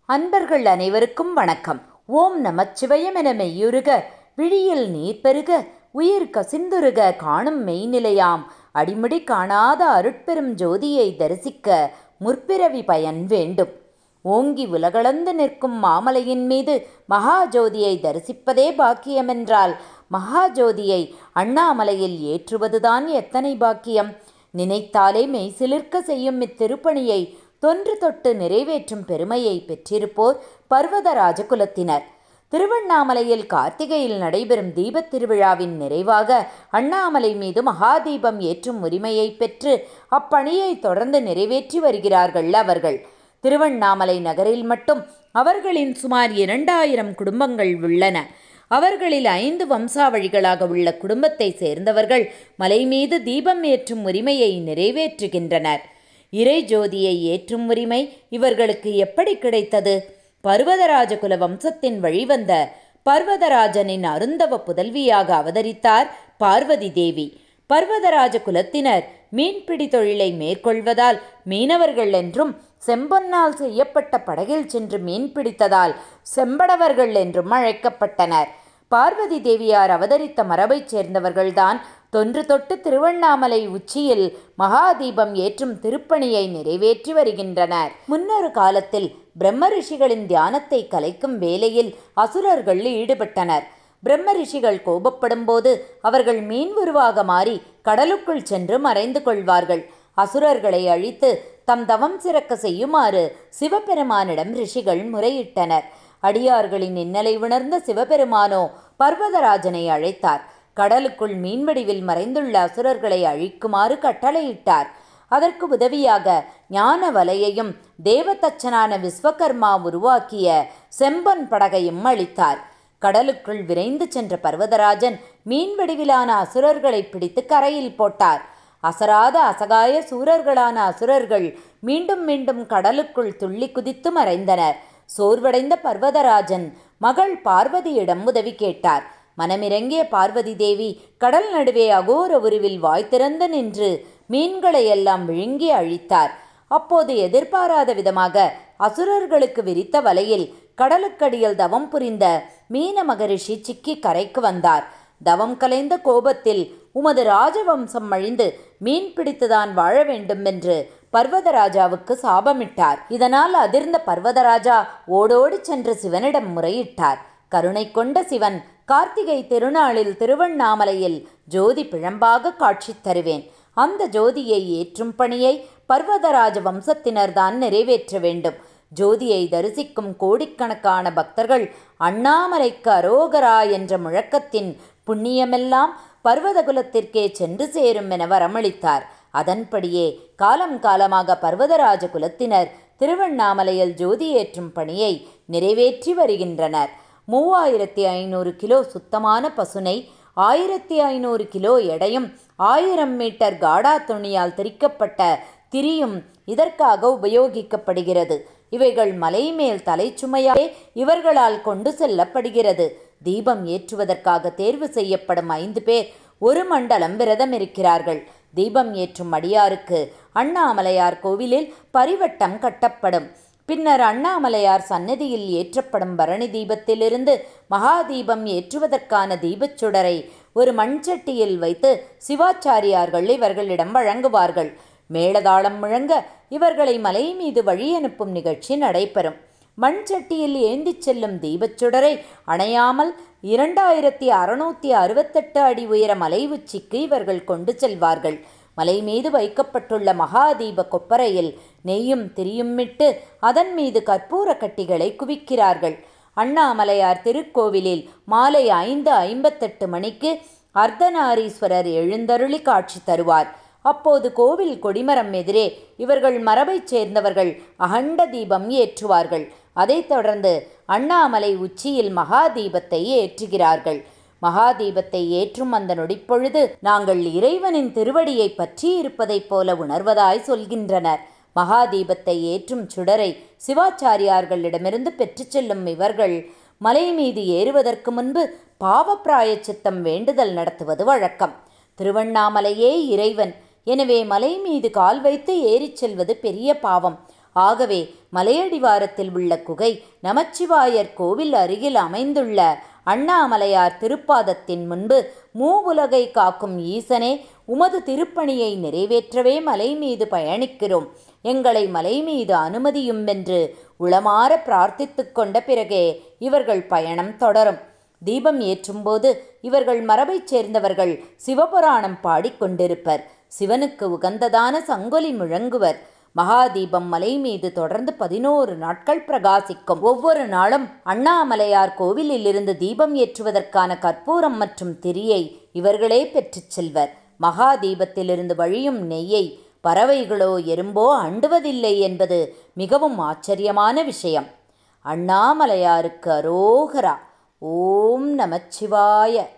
அன்பர்கள் அனைவருக்கும் வணக்கம் ஓம் நமச்சிவயம் என மெய்யுருக விழியில் நீர் பெருக உயிர் கசிந்துருக காணும் மெய்நிலையாம் அடிமுடி காணாத அருட்பெரும் ஜோதியை தரிசிக்க முற்பிறவி பயன் வேண்டும் ஓங்கி உலகளந்து நிற்கும் மாமலையின் மீது மகாஜோதியை தரிசிப்பதே பாக்கியமென்றால் மகாஜோதியை அண்ணாமலையில் ஏற்றுவதுதான் எத்தனை பாக்கியம் நினைத்தாலே மெய்சிலிர்க்க செய்யும் இத்திருப்பணியை தொன்று தொட்டு நிறைவேற்றும் பெருமையை பெற்றிருப்போர் பர்வத ராஜகுலத்தினர் திருவண்ணாமலையில் கார்த்திகையில் நடைபெறும் தீபத் திருவிழாவின் நிறைவாக அண்ணாமலை மீது மகாதீபம் ஏற்றும் உரிமையை பெற்று அப்பணியை தொடர்ந்து நிறைவேற்றி வருகிறார்கள் அவர்கள் திருவண்ணாமலை நகரில் மட்டும் அவர்களின் சுமார் இரண்டாயிரம் குடும்பங்கள் உள்ளன அவர்களில் ஐந்து வம்சாவழிகளாக உள்ள குடும்பத்தை சேர்ந்தவர்கள் மலை மீது தீபம் ஏற்றும் உரிமையை நிறைவேற்றுகின்றனர் இறை ஜோதியை ஏற்றும் உரிமை இவர்களுக்கு எப்படி கிடைத்தது பர்வதராஜகுல வம்சத்தின் வழிவந்த பர்வதராஜனின் அருந்தவ புதல்வியாக அவதரித்தார் பார்வதி தேவி பர்வதராஜ குலத்தினர் மீன்பிடி தொழிலை மேற்கொள்வதால் மீனவர்கள் என்றும் செம்பொன்னால் செய்யப்பட்ட படகில் சென்று மீன் பிடித்ததால் செம்படவர்கள் என்றும் அழைக்கப்பட்டனர் பார்வதி தேவியார் அவதரித்த மரபைச் சேர்ந்தவர்கள்தான் தொன்று தொட்டு திருவண்ணாமலை உச்சியில் மகாதீபம் ஏற்றும் திருப்பணியை நிறைவேற்றி வருகின்றனர் முன்னொரு காலத்தில் பிரம்ம ரிஷிகளின் தியானத்தை கலைக்கும் வேலையில் அசுரர்கள் ஈடுபட்டனர் பிரம்ம ரிஷிகள் கோபப்படும் போது அவர்கள் மீன் உருவாக மாறி கடலுக்குள் சென்று மறைந்து கொள்வார்கள் அசுரர்களை அழித்து தம் தவம் சிறக்க செய்யுமாறு சிவபெருமானிடம் ரிஷிகள் முறையிட்டனர் அடியார்களின் இன்னலை உணர்ந்த சிவபெருமானோ பர்வதராஜனை அழைத்தார் கடலுக்குள் மீன்வடிவில் மறைந்துள்ள அசுரர்களை அழிக்குமாறு கட்டளையிட்டார் அதற்கு உதவியாக ஞான வலையையும் தேவதச்சனான விஸ்வகர்மா உருவாக்கிய செம்பன் படகையும் அளித்தார் கடலுக்குள் விரைந்து சென்ற பர்வதராஜன் மீன் வடிவிலான அசுரர்களை பிடித்து கரையில் போட்டார் அசராத அசகாய சூரர்களான அசுரர்கள் மீண்டும் மீண்டும் கடலுக்குள் துள்ளி குதித்து மறைந்தனர் சோர்வடைந்த பர்வதராஜன் மகள் பார்வதியிடம் உதவி கேட்டார் மனமிறங்கிய பார்வதி தேவி கடல் நடுவே அகோர உருவில் வாய் திறந்து நின்று மீன்களை எல்லாம் விழுங்கி அழித்தார் அப்போது எதிர்பாராத விதமாக அசுரர்களுக்கு விரித்த வலையில் கடலுக்கடியில் தவம் புரிந்த மீன மகரிஷி சிக்கி கரைக்கு வந்தார் தவம் கலைந்த கோபத்தில் உமது ராஜவம்சம் அழிந்து மீன் பிடித்துதான் வாழ வேண்டும் என்று பர்வதராஜாவுக்கு சாபமிட்டார் இதனால் அதிர்ந்த பர்வதராஜா ஓடோடி சென்று சிவனிடம் முறையிட்டார் கருணை கொண்ட சிவன் கார்த்திகை திருநாளில் திருவண்ணாமலையில் ஜோதி பிழம்பாக காட்சி தருவேன் அந்த ஜோதியை ஏற்றும் பணியை பர்வதராஜ வம்சத்தினர்தான் நிறைவேற்ற வேண்டும் ஜோதியை தரிசிக்கும் கோடிக்கணக்கான பக்தர்கள் அண்ணாமலைக்கு அரோகரா என்ற முழக்கத்தின் புண்ணியமெல்லாம் பர்வதகுலத்திற்கே சென்று சேரும் என வரமளித்தார் அதன்படியே காலம் காலமாக பர்வதராஜ குலத்தினர் திருவண்ணாமலையில் ஜோதி ஏற்றும் பணியை நிறைவேற்றி வருகின்றனர் மூவாயிரத்தி ஐநூறு கிலோ சுத்தமான பசுனை ஆயிரத்தி ஐநூறு கிலோ எடையும் ஆயிரம் மீட்டர் காடா துணியால் திரிக்கப்பட்ட திரியும் இதற்காக உபயோகிக்கப்படுகிறது இவைகள் மலை மேல் தலைச்சுமையாலே இவர்களால் கொண்டு செல்லப்படுகிறது தீபம் ஏற்றுவதற்காக தேர்வு செய்யப்படும் ஐந்து பேர் ஒரு மண்டலம் விரதம் இருக்கிறார்கள் தீபம் ஏற்றும் அடியாருக்கு அண்ணாமலையார் கோவிலில் பரிவட்டம் கட்டப்படும் பின்னர் அண்ணாமலையார் சன்னதியில் ஏற்றப்படும் பரணி தீபத்திலிருந்து மகாதீபம் ஏற்றுவதற்கான தீபச்சுடரை ஒரு மண்சட்டியில் வைத்து சிவாச்சாரியார்கள் இவர்களிடம் வழங்குவார்கள் மேளதாளம் முழங்க இவர்களை மலை மீது வழி அனுப்பும் நிகழ்ச்சி நடைபெறும் மண் சட்டியில் ஏந்திச் செல்லும் தீபச்சுடரை அணையாமல் இரண்டாயிரத்தி அறுநூத்தி அறுபத்தெட்டு அடி உயர மலை உச்சிக்கு இவர்கள் கொண்டு செல்வார்கள் மலை மீது வைக்கப்பட்டுள்ள மகாதீப கொப்பரையில் நெய்யும் திரியும்மிட்டு அதன் மீது கற்பூர கட்டிகளை குவிக்கிறார்கள் அண்ணாமலையார் திருக்கோவிலில் மாலை ஐந்து ஐம்பத்தெட்டு மணிக்கு அர்த்தநாரீஸ்வரர் எழுந்தருளி காட்சி தருவார் அப்போது கோவில் கொடிமரம் எதிரே இவர்கள் மரபைச் சேர்ந்தவர்கள் அகண்ட தீபம் ஏற்றுவார்கள் அதைத் தொடர்ந்து அண்ணாமலை உச்சியில் மகாதீபத்தை ஏற்றுகிறார்கள் மகாதீபத்தை ஏற்றும் அந்த நொடிப்பொழுது நாங்கள் இறைவனின் திருவடியை பற்றி இருப்பதைப் போல உணர்வதாய் சொல்கின்றனர் மகாதீபத்தை ஏற்றும் சுடரை சிவாச்சாரியார்களிடமிருந்து பெற்றுச் செல்லும் இவர்கள் மலை மீது ஏறுவதற்கு முன்பு பாவப்பிராயச்சித்தம் வேண்டுதல் நடத்துவது வழக்கம் திருவண்ணாமலையே இறைவன் எனவே மலை மீது கால் வைத்து ஏறிச் செல்வது பெரிய பாவம் ஆகவே மலையடிவாரத்தில் உள்ள குகை நமச்சிவாயர் கோவில் அருகில் அமைந்துள்ள அண்ணாமலையார் திருப்பாதத்தின் முன்பு மூவுலகை காக்கும் ஈசனே உமது திருப்பணியை நிறைவேற்றவே மலை மீது பயணிக்கிறோம் எங்களை மலை மீது அனுமதியும் என்று உளமாற பிரார்த்தித்துக் கொண்ட பிறகே இவர்கள் பயணம் தொடரும் தீபம் ஏற்றும்போது இவர்கள் மரபைச் சேர்ந்தவர்கள் சிவபுராணம் பாடிக்கொண்டிருப்பர் சிவனுக்கு உகந்ததான சங்கொலி முழங்குவர் மகாதீபம் மலை மீது தொடர்ந்து பதினோரு நாட்கள் பிரகாசிக்கும் ஒவ்வொரு நாளும் அண்ணாமலையார் கோவிலிலிருந்து தீபம் ஏற்றுவதற்கான கற்பூரம் மற்றும் திரியை இவர்களே பெற்றுச் செல்வர் மகாதீபத்திலிருந்து வழியும் நெய்யை பறவைகளோ எறும்போ அண்டுவதில்லை என்பது மிகவும் ஆச்சரியமான விஷயம் அண்ணாமலையாருக்கு அரோகரா ஓம் நமச்சிவாய